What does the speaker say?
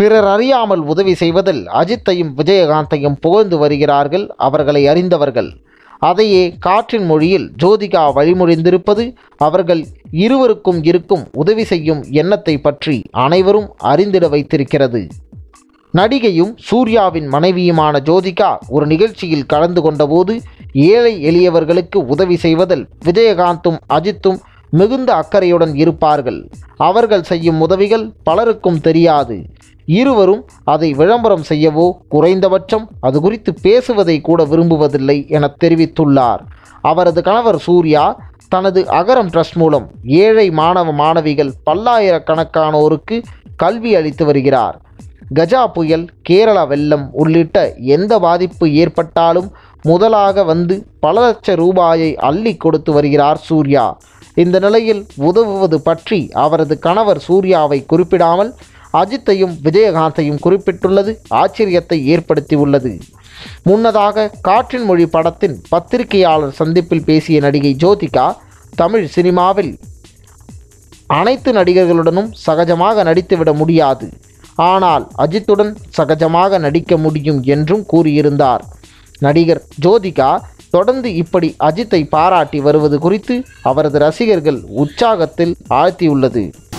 பிறர் அறியாமல் உதவி செய்வதில் அஜித்தையும் விஜயகாந்தையும் புகழ்ந்து வருகிறார்கள் அவர்களை அறிந்தவர்கள் அதையே காற்றின் மொழியில் ஜோதிகா வழிமொழிந்திருப்பது அவர்கள் இருவருக்கும் இருக்கும் உதவி செய்யும் எண்ணத்தை பற்றி அனைவரும் அறிந்திட வைத்திருக்கிறது நடிகையும் சூர்யாவின் மனைவியுமான ஜோதிகா ஒரு நிகழ்ச்சியில் கலந்து கொண்டபோது ஏழை எளியவர்களுக்கு உதவி செய்வதில் விஜயகாந்தும் அஜித்தும் மிகுந்த அக்கறையுடன் இருப்பார்கள் அவர்கள் செய்யும் உதவிகள் பலருக்கும் தெரியாது இருவரும் அதை விளம்பரம் செய்யவோ குறைந்தபட்சம் அது குறித்து பேசுவதை கூட விரும்புவதில்லை என தெரிவித்துள்ளார் அவரது கணவர் சூர்யா தனது அகரம் ட்ரஸ்ட் மூலம் ஏழை மாணவ மாணவிகள் பல்லாயிரக்கணக்கானோருக்கு கல்வி அளித்து வருகிறார் கஜா புயல் கேரள வெள்ளம் உள்ளிட்ட எந்த பாதிப்பு ஏற்பட்டாலும் முதலாக வந்து பல லட்ச ரூபாயை அள்ளி கொடுத்து வருகிறார் சூர்யா இந்த நிலையில் உதவுவது பற்றி அவரது கணவர் சூர்யாவை குறிப்பிடாமல் அஜித்தையும் விஜயகாந்தையும் குறிப்பிட்டுள்ளது ஆச்சரியத்தை ஏற்படுத்தியுள்ளது முன்னதாக காற்றின் மொழி படத்தின் பத்திரிகையாளர் சந்திப்பில் பேசிய நடிகை ஜோதிகா தமிழ் சினிமாவில் அனைத்து நடிகர்களுடனும் சகஜமாக நடித்துவிட முடியாது ஆனால் அஜித்துடன் சகஜமாக நடிக்க முடியும் என்றும் கூறியிருந்தார் நடிகர் ஜோதிகா தொடர்ந்து இப்படி அஜித்தை பாராட்டி வருவது குறித்து அவரது ரசிகர்கள் உற்சாகத்தில் ஆழ்த்தியுள்ளது